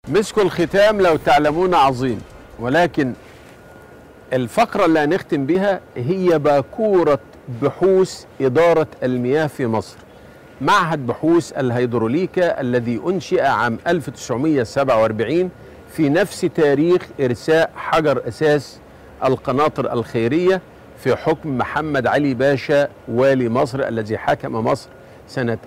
مسك الختام لو تعلمون عظيم ولكن الفقرة اللي هنختم بها هي باكورة بحوث إدارة المياه في مصر معهد بحوث الهيدروليكا الذي أنشئ عام 1947 في نفس تاريخ إرساء حجر أساس القناطر الخيرية في حكم محمد علي باشا والي مصر الذي حكم مصر سنة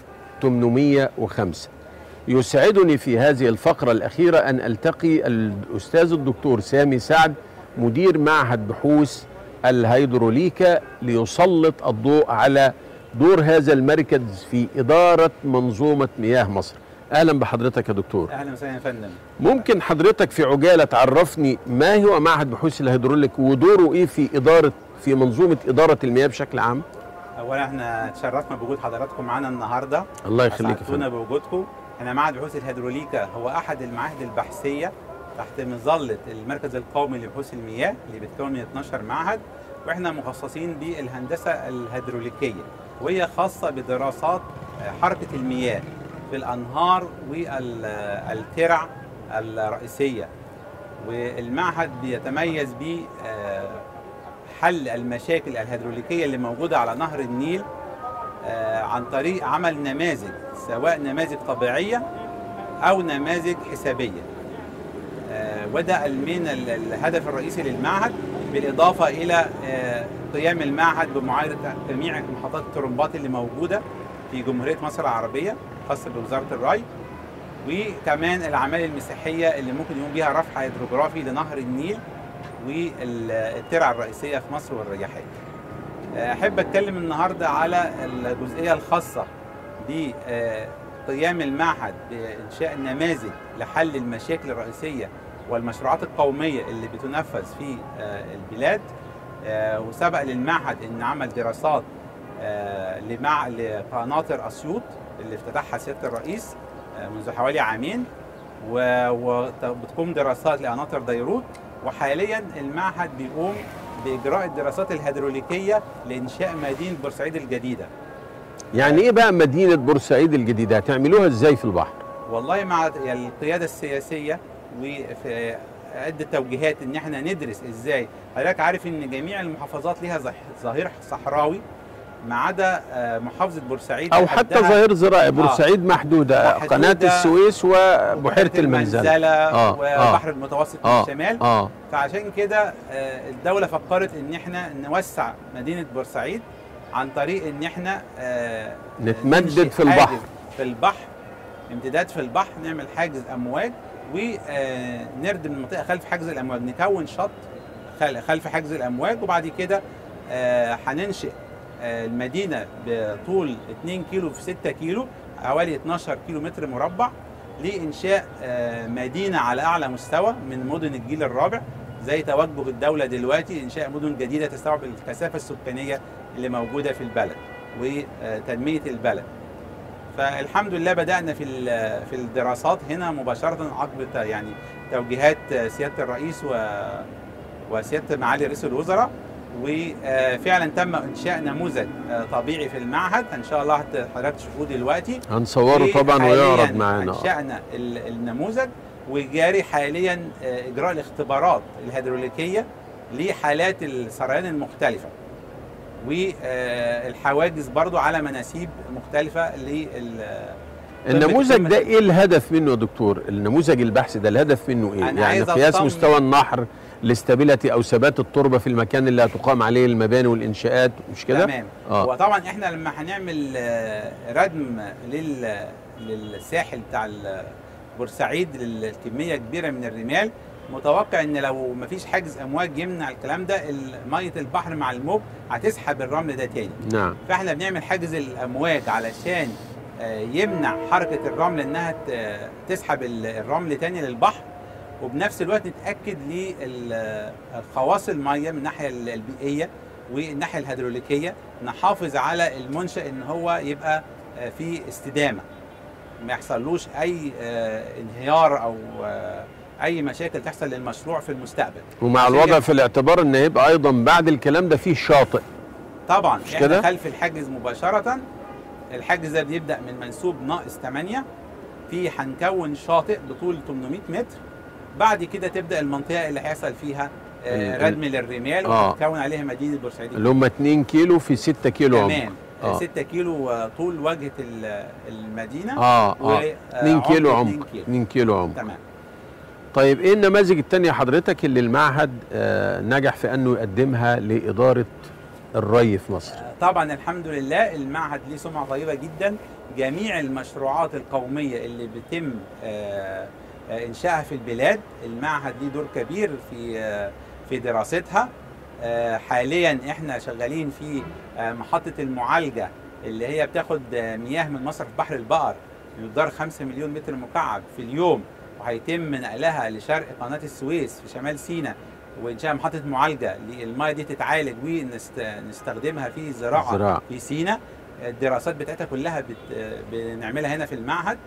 1805 يسعدني في هذه الفقرة الأخيرة أن ألتقي الأستاذ الدكتور سامي سعد مدير معهد بحوث الهيدروليكا ليسلط الضوء على دور هذا المركز في إدارة منظومة مياه مصر أهلا بحضرتك يا دكتور اهلا وسهلا يا فندم ممكن حضرتك في عجالة تعرفني ما هو معهد بحوث الهيدروليك ودوره إيه في إدارة في منظومة إدارة المياه بشكل عام اولا احنا تشرفنا بوجود حضراتكم معانا النهارده الله يخليك يا اسعدتونا فندم بوجودكم احنا معهد بحوث الهيدروليكا هو احد المعاهد البحثيه تحت مظله المركز القومي لبحوث المياه اللي بيتكون من 12 معهد واحنا مخصصين بالهندسه الهيدروليكيه وهي خاصه بدراسات حركه المياه في الانهار والترع الرئيسيه والمعهد بيتميز ب حل المشاكل الهيدروليكيه اللي موجوده على نهر النيل آه، عن طريق عمل نماذج سواء نماذج طبيعيه او نماذج حسابيه آه، وده من ال- الهدف الرئيسي للمعهد بالاضافه الى آه، قيام المعهد بمعايره جميع محطات الطرمبات اللي موجوده في جمهوريه مصر العربيه خاصه بوزاره الري وكمان الاعمال المساحيه اللي ممكن يقوم بها رفع هيدروجرافي لنهر النيل والترع الرئيسيه في مصر والرياحيه. احب اتكلم النهارده على الجزئيه الخاصه بقيام المعهد بانشاء نماذج لحل المشاكل الرئيسيه والمشروعات القوميه اللي بتنفذ في آه، البلاد آه، وسبق للمعهد ان عمل دراسات آه، لمع لقناطر اسيوط اللي افتتحها سياده الرئيس آه، منذ حوالي عامين و- وبتقوم دراسات لقناطر ديروت وحاليا المعهد بيقوم باجراء الدراسات الهيدروليكيه لانشاء مدينه بورسعيد الجديده يعني إيه بقى مدينة بورسعيد الجديدة هتعملوها إزاي في البحر والله مع يعني القياده السياسيه وفي عده توجيهات ان احنا ندرس ازاي حضرتك عارف ان جميع المحافظات ليها ظه- ظهير صحراوي ما عدا آه، محافظه بورسعيد أو حتى لحدها ظهير زراعي بورسعيد محدودة محدودة. قناة السويس وبحيرة المنزلة آه، آه. والبحر المتوسط من آه الشمال آه فعشان كده آه، الدولة فكرت ان احنا نوسع مدينة بورسعيد عن طريق ان احنا آه، نتمدد ننشئ في البحر. حاجز في البحر امتداد في البحر نعمل حاجز امواج ونردم المنطقة خلف حاجز الامواج نكون شط خل- خلف حاجز الامواج وبعد كده آه، هننشئ آه، المدينة بطول 2 كيلو في 6 كيلو حوالي 12 كيلو متر مربع لإنشاء آه، مدينة على أعلى مستوى من مدن الجيل الرابع زي توجه الدولة دلوقتي إنشاء مدن جديدة تستوعب الكثافة السكانية اللي موجودة في البلد وتنمية البلد فالحمد لله بدأنا في ال- في الدراسات هنا مباشرة عقب ت- يعني توجيهات سيادة الرئيس و وسيادة معالي رئيس الوزراء وفعلا تم إنشاء نموذج آه، طبيعي في المعهد إن شاء الله هت- حضرتك تشوفوه دلوقتي هنصوره طبعا وحالياً ويعرض معانا آه. انشانا ال- النموذج وجاري حاليا آه، اجراء الاختبارات الهيدروليكيه لحالات السريان المختلفه والحواجز برضو على مناسيب مختلفه لل النموذج بتتم- ده ايه الهدف منه يا دكتور النموذج البحثي ده الهدف منه ايه أنا يعني عايز قياس أطمن- مستوى النحر الاستابيليتي او ثبات التربه في المكان اللي هتقام عليه المباني والانشاءات مش كده تمام آه. وطبعا احنا لما هنعمل آه، ردم لل للساحل بتاع ال- بورسعيد للكميه كبيره من الرمال متوقع ان لو مفيش حاجز امواج يمنع الكلام ده ال- ميه البحر مع الموج هتسحب الرمل ده تاني نعم فاحنا بنعمل حاجز الامواج علشان آه، يمنع حركه الرمل انها ت- تسحب ال- الرمل تاني للبحر وبنفس الوقت نتاكد للخواص الميه من الناحيه ال- البيئيه والناحيه الهيدروليكيه نحافظ على المنشا ان هو يبقى آه، في استدامه ما يحصلوش اي آه، انهيار او آه، اي مشاكل تحصل للمشروع في المستقبل ومع عشان الوضع كده- في الاعتبار ان يبقى ايضا بعد الكلام ده فيه شاطئ طبعا مش احنا كده؟ خلف الحاجز مباشرة الحاجز ده بيبدأ من منسوب ناقص 8 في هنكون شاطئ بطول 800 متر بعد كده تبدا المنطقه اللي هيحصل فيها آه، ال- ال- ردم للرمال آه. وتتكون عليها مدينه بورسعيد اللي هم 2 كيلو في 6 كيلو عمق كمان آه. 6 كيلو آه، طول واجهه ال- المدينه اه و- اه آه، 2 كيلو عمق عمق 2 كيلو 2 كيلو عمق تمام طيب ايه النماذج التانية حضرتك اللي المعهد آه نجح في انه يقدمها لاداره الري في مصر طبعا الحمد لله المعهد ليه سمعه طيبه جدا جميع المشروعات القوميه اللي بيتم آه، آه، انشائها في البلاد المعهد ليه دور كبير في آه، في دراستها آه، حاليا احنا شغالين في آه، محطه المعالجه اللي هي بتاخد آه، مياه من مصرف بحر البقر بمقدار 5 مليون متر مكعب في اليوم وهيتم نقلها لشرق قناه السويس في شمال سيناء وانشاء محطه معالجه للميه دي تتعالج ونستخدمها في الزراعه الزراعة. في سيناء الدراسات بتاعتها كلها بت... بنعملها هنا في المعهد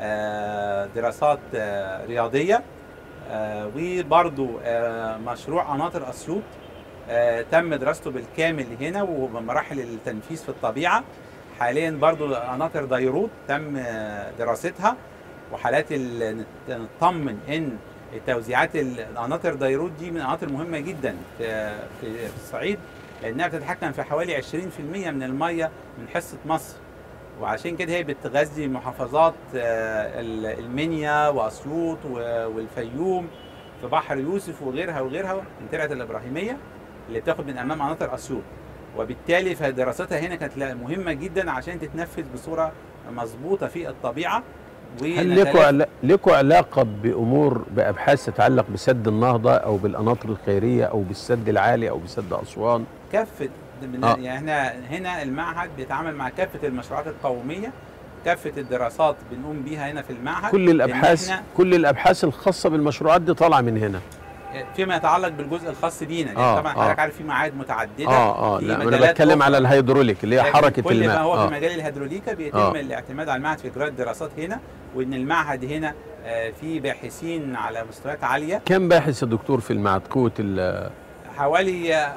آه، دراسات آه، رياضيه آه، وبرضو آه، مشروع قناطر اسيوط آه، تم دراسته بالكامل هنا وبمراحل التنفيذ في الطبيعه حاليا برضو قناطر ديروت تم آه، دراستها وحالات ال- نت- نطمن ان توزيعات القناطر ديروت دي من القناطر مهمه جدا في في في الصعيد لانها بتتحكم في حوالي 20% من الميه من حصه مصر وعشان كده هي بتغذي محافظات آه، ال- المنيا واسيوط و- والفيوم في بحر يوسف وغيرها وغيرها من ترعه الابراهيميه اللي بتاخد من امام قناطر اسيوط وبالتالي فدراستها هنا كانت لا- مهمه جدا عشان تتنفذ بصوره مظبوطه في الطبيعه هل لكم علا- لكم علاقه بامور بابحاث تتعلق بسد النهضه او بالقناطر الخيريه او بالسد العالي او بسد اسوان كافه من آه. يعني احنا هنا المعهد بيتعامل مع كافه المشروعات القوميه كافه الدراسات بنقوم بيها هنا في المعهد كل لأن الابحاث إحنا كل الابحاث الخاصه بالمشروعات دي طالعه من هنا فيما يتعلق بالجزء الخاص بينا لان آه، طبعا آه. حضرتك عارف في معاهد متعدده اه اه في لا انا مجالات بتكلم أخرى. على الهيدروليك اللي هي لكن حركه كل الماء ما هو آه. في مجال الهيدروليكا بيتم آه. الاعتماد على المعهد في اجراء الدراسات هنا وان المعهد هنا آه، فيه باحثين على مستويات عاليه كم باحث يا دكتور في المعهد قوه ال- حوالي آه،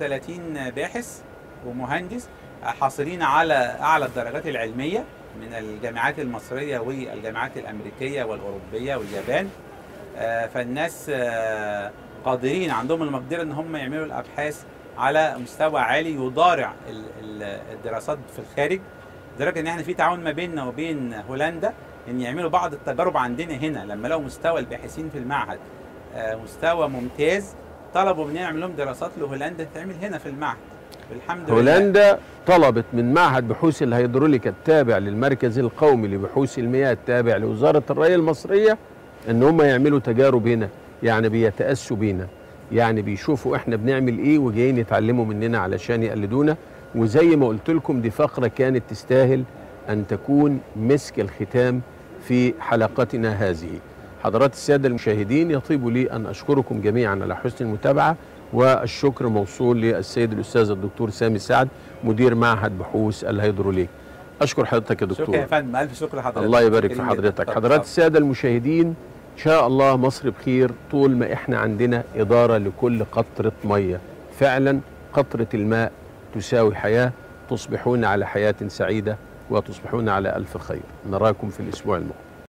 35 باحث ومهندس آه، حاصلين على اعلى الدرجات العلميه من الجامعات المصريه والجامعات الامريكيه والاوروبيه واليابان آه، فالناس آه، قادرين عندهم المقدره ان هم يعملوا الابحاث على مستوى عالي يضارع ال- ال- الدراسات في الخارج لدرجه ان احنا في تعاون ما بيننا وبين هولندا ان يعملوا بعض التجارب عندنا هنا لما لقوا مستوى الباحثين في المعهد آه، مستوى ممتاز طلبوا مننا نعمل لهم دراسات لهولندا تتعمل هنا في المعهد والحمد لله هولندا طلبت من معهد بحوث الهيدروليكا التابع للمركز القومي لبحوث المياه التابع لوزاره الري المصريه ان هم يعملوا تجارب هنا يعني بيتاسوا بينا يعني بيشوفوا احنا بنعمل ايه وجايين يتعلموا مننا علشان يقلدونا وزي ما قلت لكم دي فقره كانت تستاهل ان تكون مسك الختام في حلقتنا هذه حضرات الساده المشاهدين يطيب لي ان اشكركم جميعا على حسن المتابعه والشكر موصول للسيد الاستاذ الدكتور سامي سعد مدير معهد بحوث الهيدروليك اشكر حضرتك يا شكرا يا دكتور فندم الف شكر لحضرتك الله يبارك في شكراً جداً. حضرتك اتفضل. حضرات الساده المشاهدين ان شاء الله مصر بخير طول ما احنا عندنا اداره لكل قطره ميه فعلا قطره الماء تساوي حياه تصبحون على حياه سعيده وتصبحون على الف خير نراكم في الاسبوع المقبل